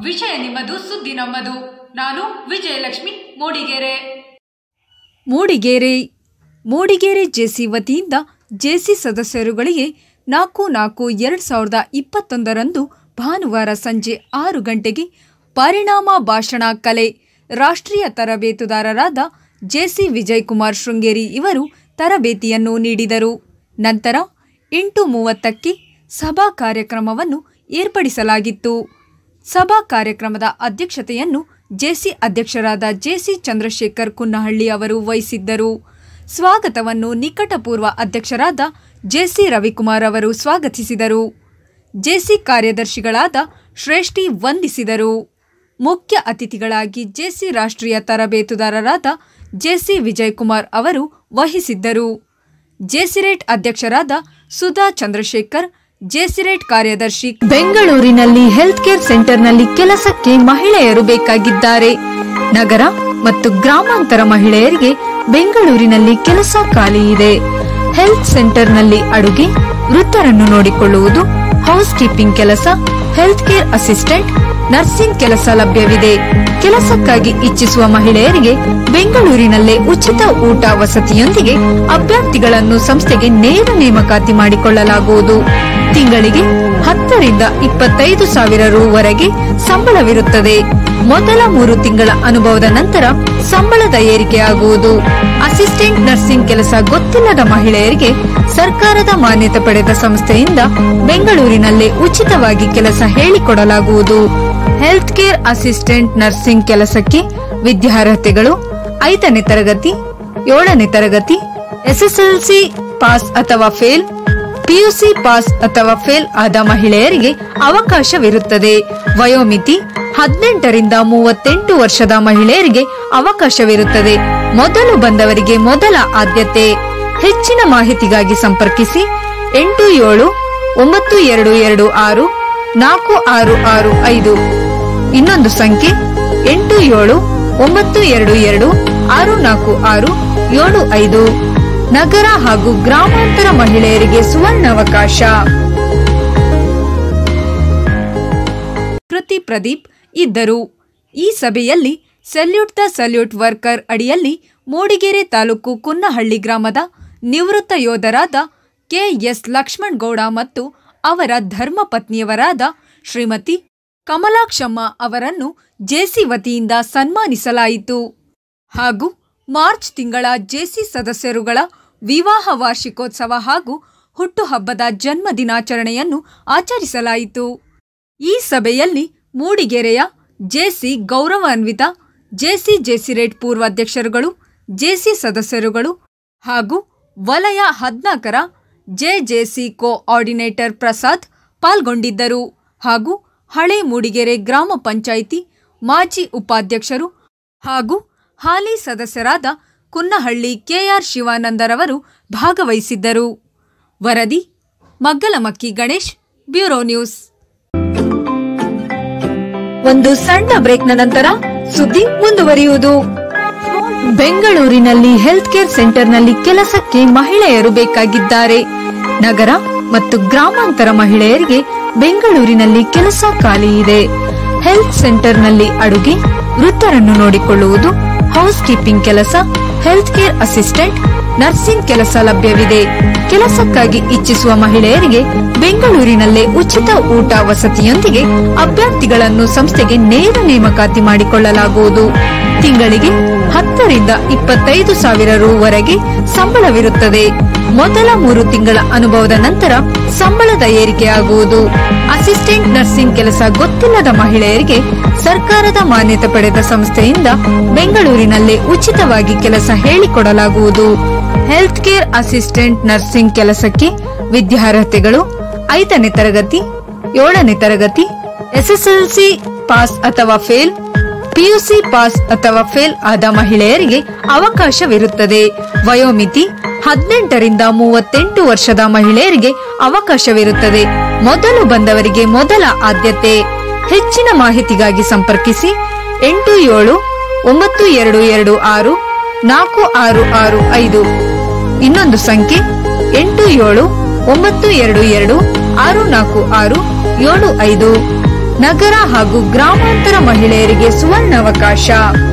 ವಿಷಯ ನಿಮ್ಮದು ಸುದ್ದಿ ನಮ್ಮದು ನಾನು ವಿಜಯಲಕ್ಷ್ಮಿ ಮೂಡಿಗೆರೆ ಮೂಡಿಗೆರೆ ಮೂಡಿಗೆರೆ ಜೆಸಿ ವತಿಯಿಂದ ಜೆಸಿ ಸದಸ್ಯರುಗಳಿಗೆ ನಾಲ್ಕು ನಾಲ್ಕು ಎರಡು ಸಾವಿರದ ಇಪ್ಪತ್ತೊಂದರಂದು ಭಾನುವಾರ ಸಂಜೆ ಆರು ಗಂಟೆಗೆ ಪರಿಣಾಮ ಭಾಷಣ ಕಲೆ ರಾಷ್ಟ್ರೀಯ ತರಬೇತುದಾರರಾದ ಜೆಸಿ ವಿಜಯಕುಮಾರ್ ಶೃಂಗೇರಿ ಇವರು ತರಬೇತಿಯನ್ನು ನೀಡಿದರು ನಂತರ ಎಂಟು ಮೂವತ್ತಕ್ಕೆ ಸಭಾ ಕಾರ್ಯಕ್ರಮವನ್ನು ಏರ್ಪಡಿಸಲಾಗಿತ್ತು ಸಭಾ ಕಾರ್ಯಕ್ರಮದ ಅಧ್ಯಕ್ಷತೆಯನ್ನು ಜೆಸಿ ಅಧ್ಯಕ್ಷರಾದ ಜೆಸಿ ಚಂದ್ರಶೇಖರ್ ಕುನ್ನಹಳ್ಳಿ ಅವರು ವಹಿಸಿದ್ದರು ಸ್ವಾಗತವನ್ನು ನಿಕಟಪೂರ್ವ ಅಧ್ಯಕ್ಷರಾದ ಜೆಸಿ ರವಿಕುಮಾರ್ ಅವರು ಸ್ವಾಗತಿಸಿದರು ಜೆಸಿ ಕಾರ್ಯದರ್ಶಿಗಳಾದ ಶ್ರೇಷ್ಠಿ ವಂದಿಸಿದರು ಮುಖ್ಯ ಅತಿಥಿಗಳಾಗಿ ಜೆಸಿ ರಾಷ್ಟ್ರೀಯ ತರಬೇತುದಾರರಾದ ಜೆಸಿ ವಿಜಯಕುಮಾರ್ ಅವರು ವಹಿಸಿದ್ದರು ಜೆಸಿರೇಟ್ ಅಧ್ಯಕ್ಷರಾದ ಸುಧಾ ಚಂದ್ರಶೇಖರ್ ಜೆಸಿರೇಟ್ ಕಾರ್ಯದರ್ಶಿ ಬೆಂಗಳೂರಿನಲ್ಲಿ ಹೆಲ್ತ್ ಕೇರ್ ಸೆಂಟರ್ನಲ್ಲಿ ಕೆಲಸಕ್ಕೆ ಮಹಿಳೆಯರು ಬೇಕಾಗಿದ್ದಾರೆ ನಗರ ಮತ್ತು ಗ್ರಾಮಾಂತರ ಮಹಿಳೆಯರಿಗೆ ಬೆಂಗಳೂರಿನಲ್ಲಿ ಕೆಲಸ ಖಾಲಿ ಇದೆ ಹೆಲ್ತ್ ಸೆಂಟರ್ನಲ್ಲಿ ಅಡುಗೆ ವೃತ್ತರನ್ನು ನೋಡಿಕೊಳ್ಳುವುದು ಹೌಸ್ ಕೀಪಿಂಗ್ ಕೆಲಸ ಹೆಲ್ತ್ ಕೇರ್ ಅಸಿಸ್ಟೆಂಟ್ ನರ್ಸಿಂಗ್ ಕೆಲಸ ಲಭ್ಯವಿದೆ ಕೆಲಸಕ್ಕಾಗಿ ಇಚ್ಛಿಸುವ ಮಹಿಳೆಯರಿಗೆ ಬೆಂಗಳೂರಿನಲ್ಲೇ ಉಚಿತ ಊಟ ವಸತಿಯೊಂದಿಗೆ ಅಭ್ಯರ್ಥಿಗಳನ್ನು ಸಂಸ್ಥೆಗೆ ನೇರ ನೇಮಕಾತಿ ಮಾಡಿಕೊಳ್ಳಲಾಗುವುದು ತಿಂಗಳಿಗೆ ಹತ್ತರಿಂದ ಇಪ್ಪತ್ತೈದು ಸಾವಿರ ರೂವರೆಗೆ ಸಂಬಳವಿರುತ್ತದೆ ಮೊದಲ ಮೂರು ತಿಂಗಳ ಅನುಭವದ ನಂತರ ಸಂಬಳದ ಏರಿಕೆಯಾಗುವುದು ಅಸಿಸ್ಟೆಂಟ್ ನರ್ಸಿಂಗ್ ಕೆಲಸ ಗೊತ್ತಿಲ್ಲದ ಮಹಿಳೆಯರಿಗೆ ಸರ್ಕಾರದ ಮಾನ್ಯತೆ ಪಡೆದ ಸಂಸ್ಥೆಯಿಂದ ಬೆಂಗಳೂರಿನಲ್ಲೇ ಉಚಿತವಾಗಿ ಕೆಲಸ ಹೇಳಿಕೊಡಲಾಗುವುದು ಹೆಲ್ತ್ ಕೇರ್ ಅಸಿಸ್ಟೆಂಟ್ ನರ್ಸಿಂಗ್ ಕೆಲಸಕ್ಕೆ ವಿದ್ಯಾರ್ಹತೆಗಳು ಐದನೇ ತರಗತಿ ಏಳನೇ ತರಗತಿ ಎಸ್ಎಸ್ಎಲ್ಸಿ ಪಾಸ್ ಅಥವಾ ಫೇಲ್ ಪಿಯುಸಿ ಪಾಸ್ ಅಥವಾ ಫೇಲ್ ಆದ ಮಹಿಳೆಯರಿಗೆ ಅವಕಾಶವಿರುತ್ತದೆ ವಯೋಮಿತಿ ಹದಿನೆಂಟರಿಂದ ಮೂವತ್ತೆಂಟು ವರ್ಷದ ಮಹಿಳೆಯರಿಗೆ ಅವಕಾಶವಿರುತ್ತದೆ ಮೊದಲು ಬಂದವರಿಗೆ ಮೊದಲ ಆದ್ಯತೆ ಹೆಚ್ಚಿನ ಮಾಹಿತಿಗಾಗಿ ಸಂಪರ್ಕಿಸಿ ಎಂಟು ಏಳು ಒಂಬತ್ತು ಎರಡು ಎರಡು ಆರು ನಾಲ್ಕು ಆರು ಆರು ಐದು ಇನ್ನೊಂದು ಸಂಖ್ಯೆ ಎಂಟು ಏಳು ಒಂಬತ್ತು ಎರಡು ಎರಡು ಆರು ನಾಲ್ಕು ಆರು ಏಳು ಐದು ನಗರ ಹಾಗೂ ಗ್ರಾಮಾಂತರ ಮಹಿಳೆಯರಿಗೆ ಸುವರ್ಣಾವಕಾಶ ಕೃತಿ ಪ್ರದೀಪ್ ಇದ್ದರು ಈ ಸಭೆಯಲ್ಲಿ ಸಲ್ಯೂಟ್ ದ ಸಲ್ಯೂಟ್ ವರ್ಕರ್ ಅಡಿಯಲ್ಲಿ ಮೂಡಿಗೆರೆ ತಾಲೂಕು ಕುನ್ನಹಳ್ಳಿ ಗ್ರಾಮದ ನಿವೃತ್ತ ಯೋಧರಾದ ಕೆಎಸ್ ಲಕ್ಷ್ಮಣಗೌಡ ಮತ್ತು ಅವರ ಧರ್ಮಪತ್ನಿಯವರಾದ ಶ್ರೀಮತಿ ಕಮಲಾಕ್ಷಮ್ಮ ಅವರನ್ನು ಜೆಸಿ ವತಿಯಿಂದ ಸನ್ಮಾನಿಸಲಾಯಿತು ಹಾಗೂ ಮಾರ್ಚ್ ತಿಂಗಳ ಜೆಸಿ ಸದಸ್ಯರುಗಳ ವಿವಾಹ ವಾರ್ಷಿಕೋತ್ಸವ ಹಾಗೂ ಹುಟ್ಟುಹಬ್ಬದ ಜನ್ಮ ದಿನಾಚರಣೆಯನ್ನು ಆಚರಿಸಲಾಯಿತು ಈ ಸಭೆಯಲ್ಲಿ ಮೂಡಿಗೆರೆಯ ಜೆಸಿ ಗೌರವಾನ್ವಿತ ಜೆಸಿ ಜೆಸಿರೇಟ್ ಪೂರ್ವಾಧ್ಯಕ್ಷರುಗಳು ಜೆಸಿ ಸದಸ್ಯರುಗಳು ಹಾಗೂ ವಲಯ ಹದ್ನಾಲ್ಕರ ಜೆಜೆಸಿ ಕೋಆರ್ಡಿನೇಟರ್ ಪ್ರಸಾದ್ ಪಾಲ್ಗೊಂಡಿದ್ದರು ಹಾಗೂ ಹಳೆ ಮೂಡಿಗೆರೆ ಗ್ರಾಮ ಪಂಚಾಯಿತಿ ಮಾಜಿ ಉಪಾಧ್ಯಕ್ಷರು ಹಾಗೂ ಹಾಲಿ ಸದಸ್ಯರಾದ ಕುನ್ನಹಳ್ಳಿ ಕೆಆರ್ ಶಿವಾನಂದರವರು ಭಾಗವಹಿಸಿದ್ದರು ವರದಿ ಮಗ್ಗಲಮಕ್ಕಿ ಗಣೇಶ್ ಬ್ಯೂರೋ ನ್ಯೂಸ್ ಒಂದು ಸಣ್ಣ ಬ್ರೇಕ್ನ ನಂತರ ಸುದ್ದಿ ಮುಂದುವರಿಯುವುದು ಬೆಂಗಳೂರಿನಲ್ಲಿ ಹೆಲ್ತ್ ಕೇರ್ ಸೆಂಟರ್ನಲ್ಲಿ ಕೆಲಸಕ್ಕೆ ಮಹಿಳೆಯರು ಬೇಕಾಗಿದ್ದಾರೆ ನಗರ ಮತ್ತು ಗ್ರಾಮಾಂತರ ಮಹಿಳೆಯರಿಗೆ ಬೆಂಗಳೂರಿನಲ್ಲಿ ಕೆಲಸ ಖಾಲಿ ಇದೆ ಹೆಲ್ತ್ ಸೆಂಟರ್ನಲ್ಲಿ ಅಡುಗೆ ವೃತ್ತರನ್ನು ನೋಡಿಕೊಳ್ಳುವುದು ಹೌಸ್ ಕೀಪಿಂಗ್ ಕೆಲಸ ಹೆಲ್ತ್ ಕೇರ್ ಅಸಿಸ್ಟೆಂಟ್ ನರ್ಸಿಂಗ್ ಕೆಲಸ ಲಭ್ಯವಿದೆ ಕೆಲಸಕ್ಕಾಗಿ ಇಚ್ಛಿಸುವ ಮಹಿಳೆಯರಿಗೆ ಬೆಂಗಳೂರಿನಲ್ಲೇ ಉಚಿತ ಊಟ ವಸತಿಯೊಂದಿಗೆ ಅಭ್ಯರ್ಥಿಗಳನ್ನು ಸಂಸ್ಥೆಗೆ ನೇರ ನೇಮಕಾತಿ ಮಾಡಿಕೊಳ್ಳಲಾಗುವುದು ತಿಂಗಳಿಗೆ ಹತ್ತರಿಂದ ಇಪ್ಪತ್ತೈದು ಸಾವಿರ ರೂವರೆಗೆ ಸಂಬಳವಿರುತ್ತದೆ ಮೊದಲ ಮೂರು ತಿಂಗಳ ಅನುಭವದ ನಂತರ ಸಂಬಳದ ಏರಿಕೆಯಾಗುವುದು ಅಸಿಸ್ಟೆಂಟ್ ನರ್ಸಿಂಗ್ ಕೆಲಸ ಗೊತ್ತಿಲ್ಲದ ಮಹಿಳೆಯರಿಗೆ ಸರ್ಕಾರದ ಮಾನ್ಯತೆ ಪಡೆದ ಸಂಸ್ಥೆಯಿಂದ ಬೆಂಗಳೂರಿನಲ್ಲೇ ಉಚಿತವಾಗಿ ಕೆಲಸ ಹೇಳಿಕೊಡಲಾಗುವುದು ಹೆಲ್ತ್ ಕೇರ್ ಅಸಿಸ್ಟೆಂಟ್ ನರ್ಸಿಂಗ್ ಕೆಲಸಕ್ಕೆ ವಿದ್ಯಾರ್ಹತೆಗಳು ಐದನೇ ತರಗತಿ ಏಳನೇ ತರಗತಿ ಎಸ್ಎಸ್ಎಲ್ಸಿ ಪಾಸ್ ಅಥವಾ ಫೇಲ್ ಪಿಯುಸಿ ಪಾಸ್ ಅಥವಾ ಫೇಲ್ ಆದ ಮಹಿಳೆಯರಿಗೆ ಅವಕಾಶವಿರುತ್ತದೆ ವಯೋಮಿತಿ ಹದಿನೆಂಟರಿಂದ ಮೂವತ್ತೆಂಟು ವರ್ಷದ ಮಹಿಳೆಯರಿಗೆ ಅವಕಾಶವಿರುತ್ತದೆ ಮೊದಲು ಬಂದವರಿಗೆ ಮೊದಲ ಆದ್ಯತೆ ಹೆಚ್ಚಿನ ಮಾಹಿತಿಗಾಗಿ ಸಂಪರ್ಕಿಸಿ ಎಂಟು ಏಳು ಒಂಬತ್ತು ಎರಡು ಎರಡು ಆರು ನಾಲ್ಕು ಆರು ಆರು ಐದು ಇನ್ನೊಂದು ಸಂಖ್ಯೆ ಎಂಟು ಏಳು ಒಂಬತ್ತು ಎರಡು ಎರಡು ಆರು ನಾಲ್ಕು ಆರು ಏಳು ಐದು ನಗರ ಹಾಗೂ ಗ್ರಾಮಾಂತರ ಮಹಿಳೆಯರಿಗೆ ಸುವರ್ಣಾವಕಾಶ